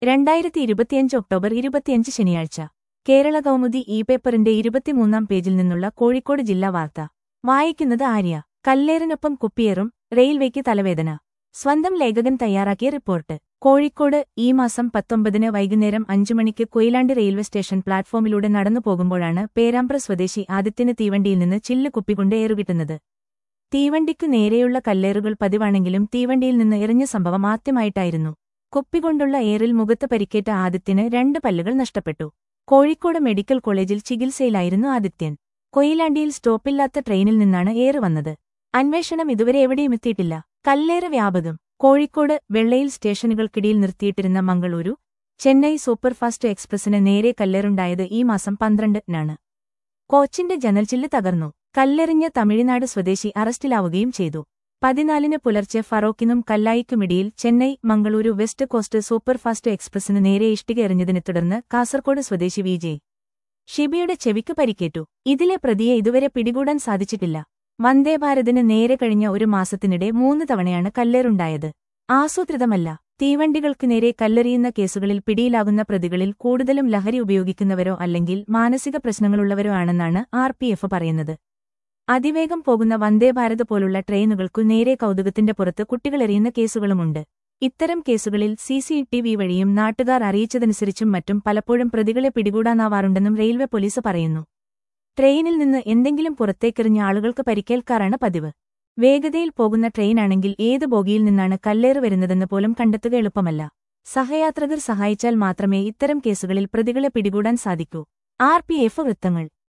രണ്ടായിരത്തി ഇരുപത്തിയഞ്ച് ഒക്ടോബർ ഇരുപത്തിയഞ്ച് ശനിയാഴ്ച കേരള കൗമുദി ഇ പേപ്പറിന്റെ ഇരുപത്തിമൂന്നാം പേജിൽ നിന്നുള്ള കോഴിക്കോട് ജില്ലാ വാർത്ത വായിക്കുന്നത് ആര്യ കല്ലേറിനൊപ്പം കുപ്പിയേറും റെയിൽവേക്ക് തലവേദന സ്വന്തം ലേഖകൻ തയ്യാറാക്കിയ റിപ്പോർട്ട് കോഴിക്കോട് ഈ മാസം പത്തൊമ്പതിന് വൈകുന്നേരം അഞ്ചു മണിക്ക് കൊയിലാണ്ടി റെയിൽവേ സ്റ്റേഷൻ പ്ലാറ്റ്ഫോമിലൂടെ നടന്നു പോകുമ്പോഴാണ് പേരാമ്പ്ര സ്വദേശി ആദിത്യന് തീവണ്ടിയിൽ നിന്ന് ചില്ല് കുപ്പികൊണ്ട് ഏറുകിട്ടുന്നത് തീവണ്ടിക്കു നേരെയുള്ള കല്ലേറുകൾ പതിവാണെങ്കിലും തീവണ്ടിയിൽ നിന്ന് എറിഞ്ഞ സംഭവം ആദ്യമായിട്ടായിരുന്നു കുപ്പികൊണ്ടുള്ള ഏറിൽ മുഖത്ത് പരിക്കേറ്റ ആദിത്യന് രണ്ട് പല്ലുകൾ നഷ്ടപ്പെട്ടു കോഴിക്കോട് മെഡിക്കൽ കോളേജിൽ ചികിത്സയിലായിരുന്നു ആദിത്യൻ കൊയിലാണ്ടിയിൽ സ്റ്റോപ്പില്ലാത്ത ട്രെയിനിൽ നിന്നാണ് ഏറ് വന്നത് അന്വേഷണം ഇതുവരെ എവിടെയും എത്തിയിട്ടില്ല കല്ലേറ് വ്യാപകം കോഴിക്കോട് വെള്ളയിൽ സ്റ്റേഷനുകൾക്കിടയിൽ നിർത്തിയിട്ടിരുന്ന മംഗളൂരു ചെന്നൈ സൂപ്പർഫാസ്റ്റ് എക്സ്പ്രസിന് നേരെ കല്ലേറുണ്ടായത് ഈ മാസം പന്ത്രണ്ടിനാണ് കോച്ചിന്റെ ജനൽച്ചില്ല് തകർന്നു കല്ലെറിഞ്ഞ തമിഴ്നാട് സ്വദേശി അറസ്റ്റിലാവുകയും ചെയ്തു പതിനാലിന് പുലർച്ചെ ഫറോക്കിനും കല്ലായിക്കുമിടിയിൽ Chennai Mangaluru west coast superfast എക്സ്പ്രസിന് നേരെ ഇഷ്ടിക എറിഞ്ഞതിനെ തുടർന്ന് കാസർകോട് സ്വദേശി വി ജെ ഷിബിയുടെ ചെവിക്ക് പരിക്കേറ്റു ഇതിലെ പ്രതിയെ ഇതുവരെ പിടികൂടാൻ സാധിച്ചിട്ടില്ല വന്ദേഭാരതിന് നേരെ കഴിഞ്ഞ ഒരു മാസത്തിനിടെ മൂന്ന് തവണയാണ് കല്ലേറുണ്ടായത് ആസൂത്രിതമല്ല തീവണ്ടികൾക്ക് നേരെ കല്ലെറിയുന്ന കേസുകളിൽ പിടിയിലാകുന്ന പ്രതികളിൽ കൂടുതലും ലഹരി ഉപയോഗിക്കുന്നവരോ അല്ലെങ്കിൽ മാനസിക പ്രശ്നങ്ങളുള്ളവരോ ആണെന്നാണ് ആർ പി എഫ് പറയുന്നത് അതിവേഗം പോകുന്ന വന്ദേഭാരത് പോലുള്ള ട്രെയിനുകൾക്കു നേരെ കൗതുകത്തിന്റെ പുറത്ത് കുട്ടികളെറിയുന്ന കേസുകളുമുണ്ട് ഇത്തരം കേസുകളിൽ സി സി ടി വി വഴിയും നാട്ടുകാർ അറിയിച്ചതനുസരിച്ചും മറ്റും പലപ്പോഴും പ്രതികളെ പിടികൂടാനാവാറുണ്ടെന്നും റെയിൽവേ പോലീസ് പറയുന്നു ട്രെയിനിൽ നിന്ന് എന്തെങ്കിലും പുറത്തേക്കെറിഞ്ഞ ആളുകൾക്ക് പരിക്കേൽക്കാറാണ് പതിവ് വേഗതയിൽ പോകുന്ന ട്രെയിനാണെങ്കിൽ ഏത് ബോഗിയിൽ നിന്നാണ് കല്ലേറ് വരുന്നതെന്ന് പോലും കണ്ടെത്തുക എളുപ്പമല്ല സഹയാത്രികർ സഹായിച്ചാൽ മാത്രമേ ഇത്തരം കേസുകളിൽ പ്രതികളെ പിടികൂടാൻ സാധിക്കൂ ആർ പി എഫ് വൃത്തങ്ങൾ